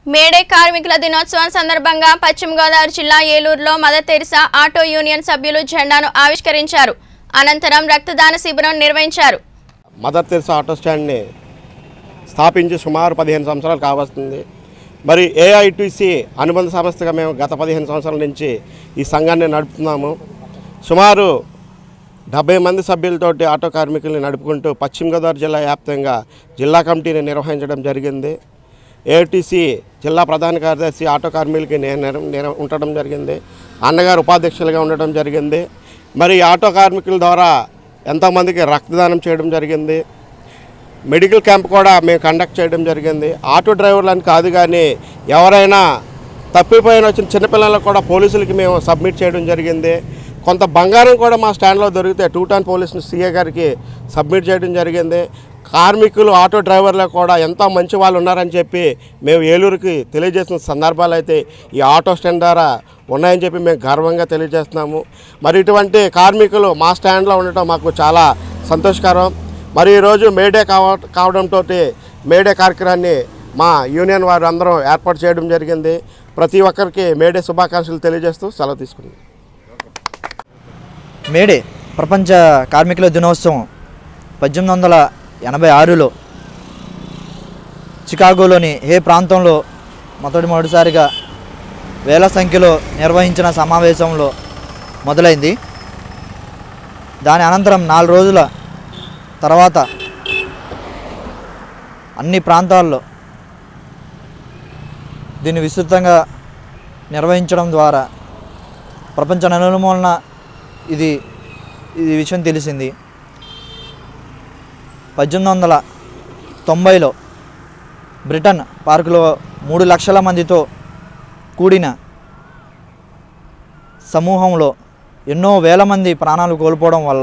May Day కార్మికుల దినోత్సవం సందర్భంగా పశ్చిమ గోదావరి జిల్లా ఏలూరులో మదర్ తెరిసా ఆటో యూనియన్ సభ్యులు జెండాను ఆవిష్కరించారు అనంతరం రక్తదాన శిబిరం నిర్వహించారు మదర్ తెరిసా ఆటో స్టాండ్ని స్థాపించి సుమారు పదిహేను సంవత్సరాలు కావస్తుంది మరి ఏఐటీసీ అనుబంధ సంస్థగా మేము గత పదిహేను సంవత్సరాల నుంచి ఈ సంఘాన్ని నడుపుతున్నాము సుమారు డెబ్బై మంది సభ్యులతోటి ఆటో కార్మికుల్ని నడుపుకుంటూ పశ్చిమ గోదావరి జిల్లా వ్యాప్తంగా జిల్లా కమిటీని నిర్వహించడం జరిగింది ఏఐటీసీ జిల్లా ప్రధాన కార్యదర్శి ఆటో కార్మికులకి నేను నిర- నిర- ఉండటం జరిగింది అన్నగారు ఉపాధ్యక్షులుగా ఉండటం జరిగింది మరి ఈ ఆటో కార్మికుల ద్వారా ఎంతోమందికి రక్తదానం చేయడం జరిగింది మెడికల్ క్యాంప్ కూడా మేము కండక్ట్ చేయడం జరిగింది ఆటో డ్రైవర్లని కాదు కానీ ఎవరైనా తప్పిపోయిన వచ్చిన చిన్నపిల్లలకు కూడా పోలీసులకి మేము సబ్మిట్ చేయడం జరిగింది కొంత బంగారం కూడా మా స్టాండ్లో దొరికితే టూ టౌన్ పోలీస్ సీఏ గారికి సబ్మిట్ చేయడం జరిగింది కార్మికులు ఆటో డ్రైవర్లకు కూడా ఎంతో మంచి వాళ్ళు ఉన్నారని చెప్పి మేము ఏలూరుకి తెలియజేసిన సందర్భాలు అయితే ఈ ఆటో స్టాండ్ ద్వారా ఉన్నాయని చెప్పి మేము గర్వంగా తెలియజేస్తున్నాము మరి ఇటువంటి కార్మికులు మా స్టాండ్లో ఉండటం మాకు చాలా సంతోషకరం మరి ఈరోజు మేడే కావ కావడంతో మేడే కార్యక్రమాన్ని మా యూనియన్ వారు అందరం ఏర్పాటు చేయడం జరిగింది ప్రతి ఒక్కరికి మేడే శుభాకాంక్షలు తెలియజేస్తూ సెలవు తీసుకుంది మేడే ప్రపంచ కార్మికుల దినోత్సవం పద్దెనిమిది వందల ఎనభై ఆరులో చికాగోలోని ఏ ప్రాంతంలో మొదటి మొదటిసారిగా వేల సంఖ్యలో నిర్వహించిన సమావేశంలో మొదలైంది దాని అనంతరం నాలుగు రోజుల తర్వాత అన్ని ప్రాంతాల్లో దీన్ని విస్తృతంగా నిర్వహించడం ద్వారా ప్రపంచ నలుమూలన ఇది ఇది విషయం తెలిసింది పద్దెనిమిది వందల తొంభైలో బ్రిటన్ పార్కులో మూడు లక్షల మందితో కూడిన సమూహంలో ఎన్నో వేల మంది ప్రాణాలు కోల్పోవడం వల్ల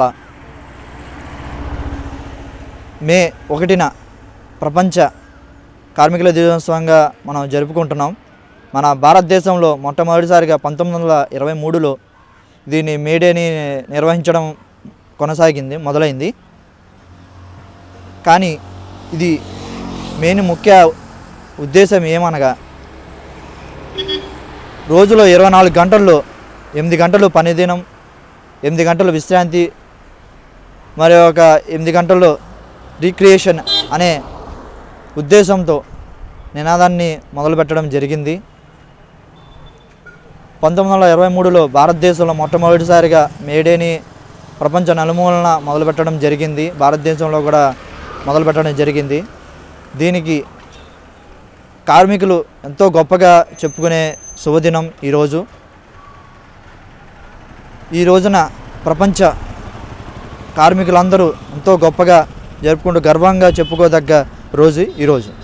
మే ఒకటిన ప్రపంచ కార్మికుల దినోత్సవంగా మనం జరుపుకుంటున్నాం మన భారతదేశంలో మొట్టమొదటిసారిగా పంతొమ్మిది వందల ఇరవై మూడులో దీన్ని మేడేని నిర్వహించడం కొనసాగింది మొదలైంది కానీ ఇది మెయిన్ ముఖ్య ఉద్దేశం ఏమనగా రోజులో ఇరవై నాలుగు గంటల్లో ఎనిమిది గంటలు పని దినం ఎనిమిది గంటలు విశ్రాంతి మరి ఒక ఎనిమిది గంటల్లో రీక్రియేషన్ అనే ఉద్దేశంతో నినాదాన్ని మొదలుపెట్టడం జరిగింది పంతొమ్మిది వందల ఇరవై మూడులో భారతదేశంలో మొట్టమొదటిసారిగా మేడేని ప్రపంచ నలుమూలన మొదలుపెట్టడం జరిగింది భారతదేశంలో కూడా మొదలుపెట్టడం జరిగింది దీనికి కార్మికులు ఎంతో గొప్పగా చెప్పుకునే శుభదినం ఈరోజు ఈ రోజున ప్రపంచ కార్మికులందరూ ఎంతో గొప్పగా జరుపుకుంటూ గర్వంగా చెప్పుకోదగ్గ రోజు ఈరోజు